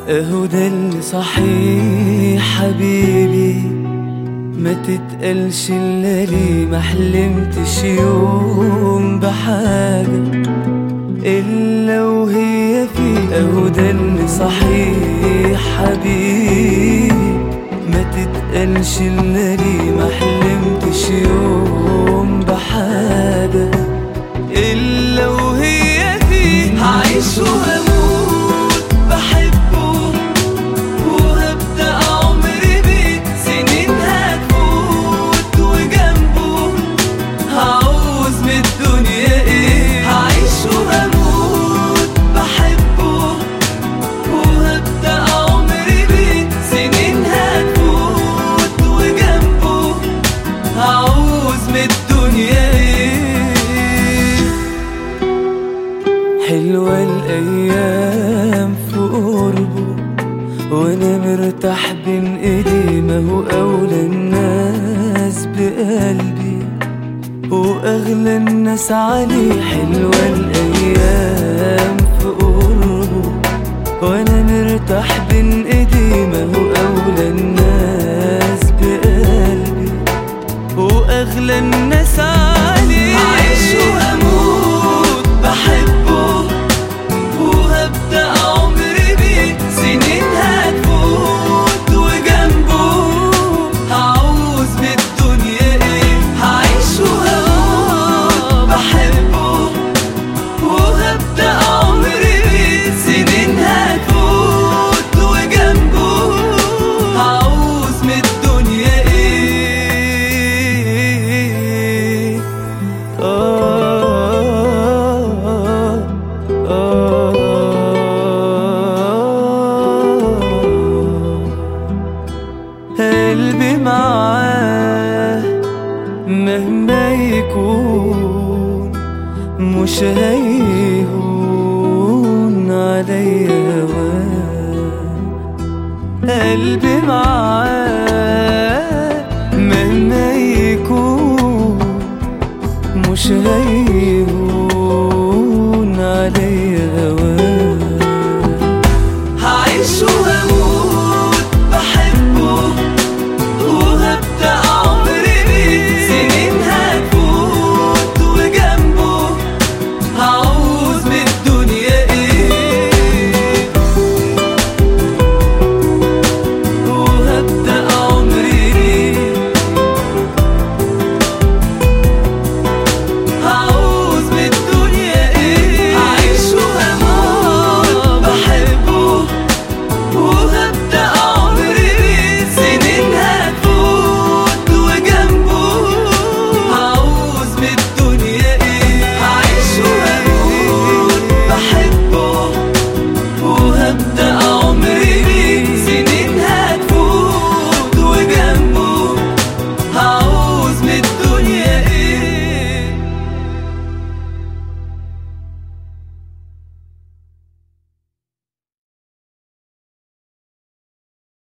اهو ده اللي صحيح حبيبي ما تتقلش الا ليه ما حلمتش يوم بحاجة الا وهي في اهو ده اللي صحيح حبيبي ما تتقلش الا ليه ما حلمتش يوم بحاجة الا وهي فيه هعيش وهموت بحبه وهبدأ عمري بيه سنين هتفوت وجنبه هعوز من الدنيا ايه هعيش وهموت بحبه وهبدأ عمري بيه سنين هتفوت وجنبه هعوز من الدنيا ايه حلوة الأيام في قربه وأنا مرتاح بين إيدي ما هو أولى الناس بقلبي وأغلى الناس عليه حلوة الأيام في قربه وأنا مرتاح بين إيدي ما هو أولى الناس بقلبي واغلى الناس عليه هعيش واموت بحبه وهبدا عمري بيه سنين هتفوت وجنبه هعوز من الدنيا ايه هعيش واموت بحبه وهبدا عمري بيه سنين هتفوت وجنبه هعوز من الدنيا ايه آه آه قلبي معاه مهما يكون مش هيهون عليا هواه قلبي معاه مهما يكون مش هيهون